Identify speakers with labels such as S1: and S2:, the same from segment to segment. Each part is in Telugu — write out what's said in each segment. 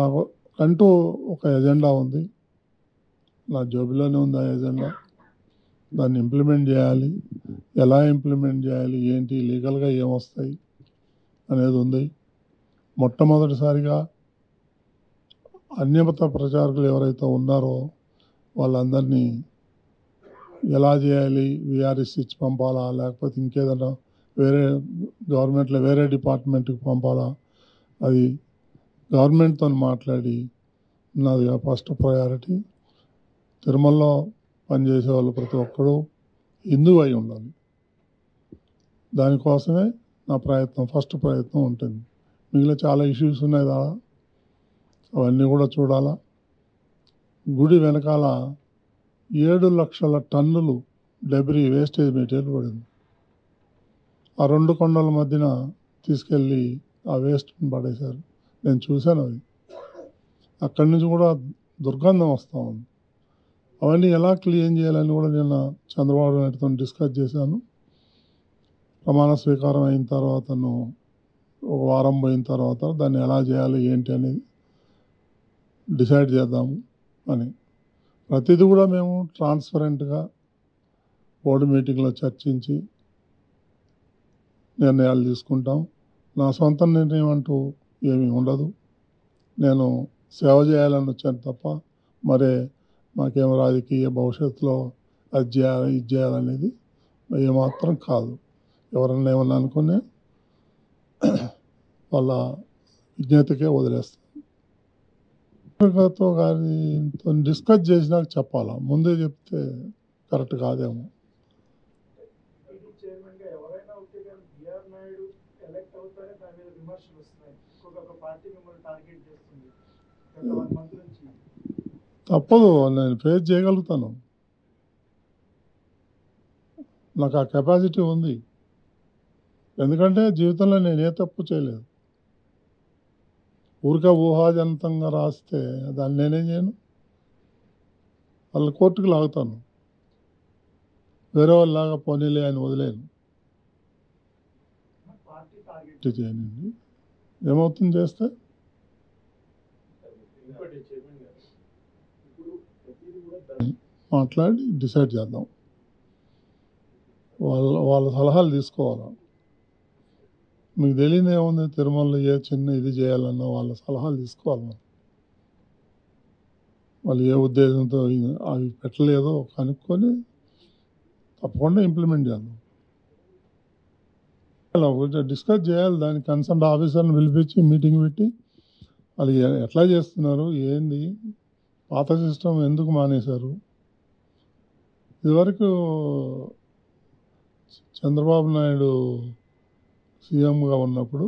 S1: నాకంటూ ఒక ఎజెండా ఉంది నా జోబులోనే ఉంది ఆ ఎజెండా దాన్ని ఇంప్లిమెంట్ చేయాలి ఎలా ఇంప్లిమెంట్ చేయాలి ఏంటి లీగల్గా ఏమొస్తాయి అనేది ఉంది మొట్టమొదటిసారిగా అన్యమత ప్రచారకులు ఎవరైతే ఉన్నారో వాళ్ళందరినీ ఎలా చేయాలి విఆర్ఎస్ ఇచ్చి పంపాలా లేకపోతే ఇంకేదైనా వేరే గవర్నమెంట్లో వేరే డిపార్ట్మెంట్కి పంపాలా అది గవర్నమెంట్తో మాట్లాడి నాది ఫస్ట్ ప్రయారిటీ తిరుమలలో పనిచేసే వాళ్ళు ప్రతి ఒక్కరూ హిందూ అయి ఉండాలి దానికోసమే నా ప్రయత్నం ఫస్ట్ ప్రయత్నం ఉంటుంది మిగిలిన చాలా ఇష్యూస్ ఉన్నాయి కదా అవన్నీ కూడా చూడాలా గుడి వెనకాల ఏడు లక్షల టన్నులు డెబ్రీ వేస్టేజ్ మెటీరియల్ పడింది ఆ రెండు కొండల మధ్యన తీసుకెళ్ళి ఆ వేస్ట్ని పడేశారు నేను చూశాను అవి అక్కడి నుంచి కూడా దుర్గంధం వస్తూ ఉంది అవన్నీ ఎలా క్లీన్ చేయాలని కూడా నిన్న చంద్రబాబు నాయుడుతో డిస్కస్ చేశాను ప్రమాణ స్వీకారం అయిన తర్వాత ఒక వారం పోయిన తర్వాత దాన్ని ఎలా చేయాలి ఏంటి అనేది డిసైడ్ చేద్దాము అని ప్రతిదీ కూడా మేము ట్రాన్స్పరెంట్గా బోర్డు మీటింగ్లో చర్చించి నిర్ణయాలు తీసుకుంటాం నా సొంత నిర్ణయం అంటూ ఏమీ ఉండదు నేను సేవ చేయాలని వచ్చాను తప్ప మరే మాకేం రాజకీయ భవిష్యత్తులో అది చేయాలి ఇది చేయాలనేది ఏమాత్రం కాదు ఎవరన్నా ఏమన్నా అనుకునే వాళ్ళ విజ్ఞతకే వదిలేస్తాను తో గారితో డిస్కస్ చేసినాక చెప్పాలా ముందే చెప్తే కరెక్ట్ కాదేమో
S2: టీడీ చైర్మన్ గా ఎవరైనా ఉంటే కానీ బిఆర్ నాయుడు ఎలక్ట్ అవుతారే దాని మీద విమర్శలు వస్తున్నాయి ఇంకొక ఒక పార్టీ మిమ్మల్ని టార్గెట్ చేస్తుంది గత వన్ మంత్ నుంచి
S1: తప్పదు నేను ఫేస్ చేయగలుగుతాను నాకు ఆ కెపాసిటీ ఉంది ఎందుకంటే జీవితంలో నేను ఏ తప్పు చేయలేదు ఊరికే ఊహాజనితంగా రాస్తే దాన్ని నేనేం చేయను వాళ్ళ కోర్టుకు లాగుతాను వేరే వాళ్ళలాగా పోనీలే అని వదిలేను
S2: పార్టీ టార్గెట్
S1: ఇటు చేయనండి ఏమవుతుంది చేస్తే
S2: ఇంకోటి చైర్మన్ గారు ఇప్పుడు ప్రతిదీ కూడా
S1: మాట్లాడి డిసైడ్ చేద్దాం వాళ్ళ వాళ్ళ సలహాలు తీసుకోవాలి మీకు తెలియదు ఏముంది తిరుమలలో ఏ చిన్న ఇది చేయాలన్నా వాళ్ళ సలహాలు తీసుకోవాలి మనం వాళ్ళు ఏ ఉద్దేశంతో ఇది- అవి పెట్టలేదో కనుక్కొని తప్పకుండా ఇంప్లిమెంట్ చేద్దాం అలా కొంచెం డిస్కస్ చేయాలి దాని కన్సర్న్ ఆఫీసర్ని పిలిపించి మీటింగ్ పెట్టి వాళ్ళు ఎ- ఎట్లా చేస్తున్నారు ఏంది పాత సిస్టమ్ ఎందుకు మానేశారు ఇదివరకు చంద్రబాబు నాయుడు సీఎంగా ఉన్నప్పుడు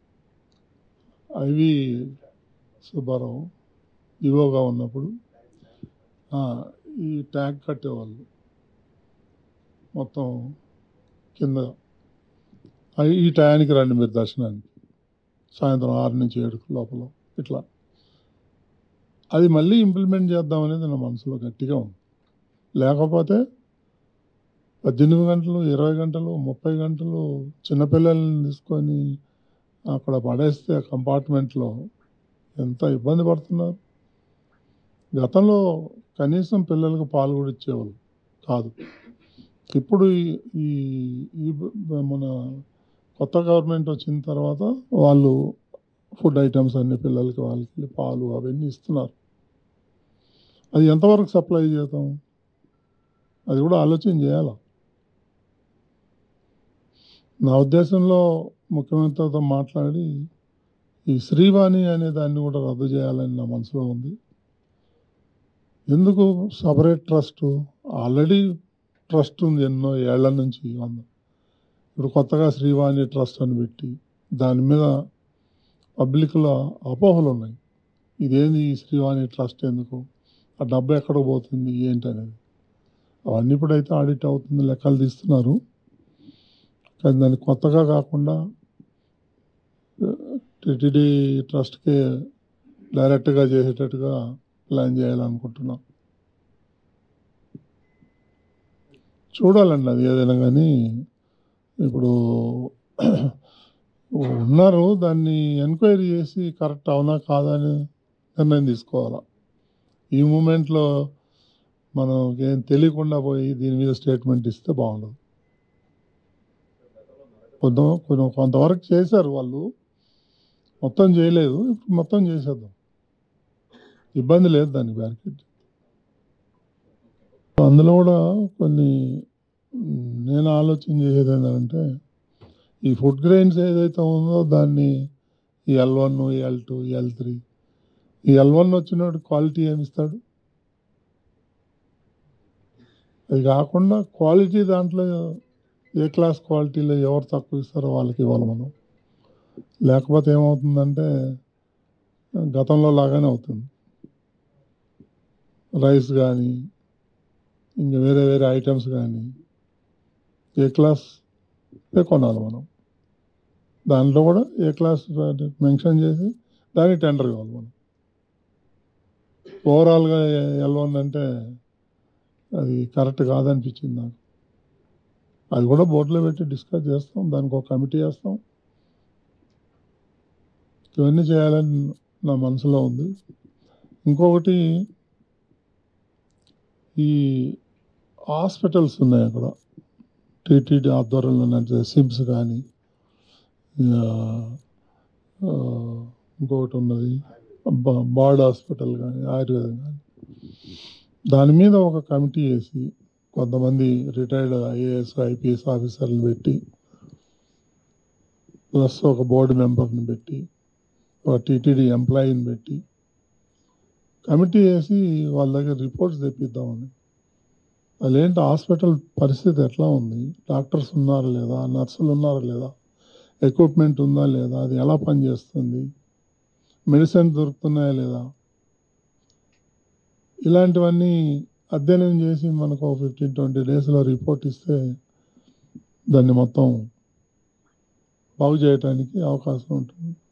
S1: ఐవి సుబ్బారావు ఈవోగా ఉన్నప్పుడు ఆ, ఈ ట్యాగ్ కట్టేవాళ్ళు మొత్తం కింద అయి ఈ టయానికి రండి మీరు దర్శనానికి సాయంత్రం ఆరు నుంచి ఏడు లోపల ఇట్లా అది మళ్ళీ ఇంప్లిమెంట్ చేద్దాం అనేది నా మనసులో గట్టిగా ఉంది లేకపోతే పద్దెనిమిది గంటలు ఇరవై గంటలు ముప్పై గంటలు చిన్నపిల్లల్ని తీసుకొని అక్కడ పడేస్తే కంపార్ట్మెంట్లో ఎంత ఇబ్బంది పడుతున్నారు గతంలో కనీసం పిల్లలకు పాలు కూడా ఇచ్చేవాళ్ళు కాదు ఇప్పుడు ఈ- ఈ ఈ బ- మన కొత్త గవర్నమెంట్ వచ్చిన తర్వాత వాళ్ళు ఫుడ్ ఐటమ్స్ అన్ని పిల్లలకి వాళ్ళకి పాలు అవన్నీ ఇస్తున్నారు అది ఎంతవరకు సప్లై చేద్దాం అది కూడా ఆలోచన చేయాలి నా ఉద్దేశంలో ముఖ్యమంత్రితో మాట్లాడి ఈ శ్రీవాణి అనే దాన్ని కూడా రద్దు చేయాలని నా మనసులో ఉంది ఎందుకు సపరేట్ ట్రస్ట్ ఆల్రెడీ ట్రస్ట్ ఉంది ఎన్నో ఏళ్ల నుంచి వంద ఇప్పుడు కొత్తగా శ్రీవాణి ట్రస్ట్ అని పెట్టి దాని మీద పబ్లిక్లో అపోహలు ఉన్నాయి ఇదేంది ఈ శ్రీవాణి ట్రస్ట్ ఎందుకు ఆ డబ్బు ఎక్కడ పోతుంది ఏంటి అనేది అవన్నీ ఇప్పుడైతే ఆడిట్ అవుతుంది లెక్కలు తీస్తున్నారు కానీ దాన్ని కొత్తగా కాకుండా టిటిడి ట్రస్ట్కే డైరెక్ట్గా చేసేటట్టుగా ప్లాన్ చేయాలనుకుంటున్నాం చూడాలండి అది ఏదైనా కానీ ఇప్పుడు ఉన్నారు దాన్ని ఎంక్వైరీ చేసి కరెక్ట్ అవునా కాదా అని నిర్ణయం తీసుకోవాలా ఈ మూమెంట్లో మనం ఏం తెలియకుండా పోయి దీని మీద స్టేట్మెంట్ ఇస్తే బాగుండదు కొంత కొంత- కొంతవరకు చేశారు వాళ్ళు మొత్తం చేయలేదు ఇప్పుడు మొత్తం చేసేద్దాం ఇబ్బంది లేదు దానికి బ్యారికేడ్ అందులో కూడా కొన్ని మ్, నేను ఆలోచన చేసేది ఏంటంటే ఈ ఫుడ్ గ్రెయిన్స్ ఏదైతే ఉందో దాన్ని ఈ L one L two L three ఈ ఎల్ వన్ వచ్చినప్పుడు క్వాలిటీ ఏమి ఇస్తాడు అది కాకుండా క్వాలిటీ దాంట్లో ఏ క్లాస్ క్వాలిటీలో ఎవరు తక్కువ ఇస్తారో వాళ్ళకి ఇవ్వాలి మనం లేకపోతే ఏమవుతుందంటే గతంలో లాగానే అవుతుంది రైస్ కానీ ఇంకా వేరే వేరే ఐటమ్స్ కానీ ఏ క్లాస్ ఏ కొనాలి మనం దాంట్లో కూడా ఏ క్లాస్ మెన్షన్ చేసి దానికి టెండర్ ఇవ్వాలి మనం ఓవరాల్గా ఎల్వన్ అంటే అది కరెక్ట్ కాదనిపించింది నాకు అది కూడా బోర్డులో పెట్టి డిస్కస్ చేస్తాం దానికి ఒక కమిటీ వేస్తాం ఇవన్నీ చేయాలని నా మనసులో ఉంది ఇంకొకటి ఈ హాస్పిటల్స్ ఉన్నాయి అక్కడ టీటీడీ ఆధ్వర్యంలో నడిచే సిమ్స్ కానీ ఆ, ఆ, ఇంకొకటి ఉన్నది బా- బార్డ్ హాస్పిటల్ కానీ ఆయుర్వేదం కానీ దాని మీద ఒక కమిటీ వేసి కొంతమంది రిటైర్డ్ ఐఏఎస్ ఐపీఎస్ ఆఫీసర్లు పెట్టి ప్లస్ ఒక బోర్డు మెంబర్ని పెట్టి ఒక టీటీడీ ఎంప్లాయీని పెట్టి కమిటీ వేసి వాళ్ళ దగ్గర రిపోర్ట్స్ తెప్పిద్దామని అదేంటి హాస్పిటల్ పరిస్థితి ఎట్లా ఉంది డాక్టర్స్ ఉన్నారా లేదా నర్సులు ఉన్నారా లేదా ఎక్విప్మెంట్ ఉందా లేదా అది ఎలా పనిచేస్తుంది మెడిసిన్ దొరుకుతున్నాయా లేదా ఇలాంటివన్నీ అధ్యయనం చేసి మనకు ఫిఫ్టీన్ ట్వంటీ డేస్లో రిపోర్ట్ ఇస్తే దాన్ని మొత్తం బాగు చేయడానికి అవకాశం ఉంటుంది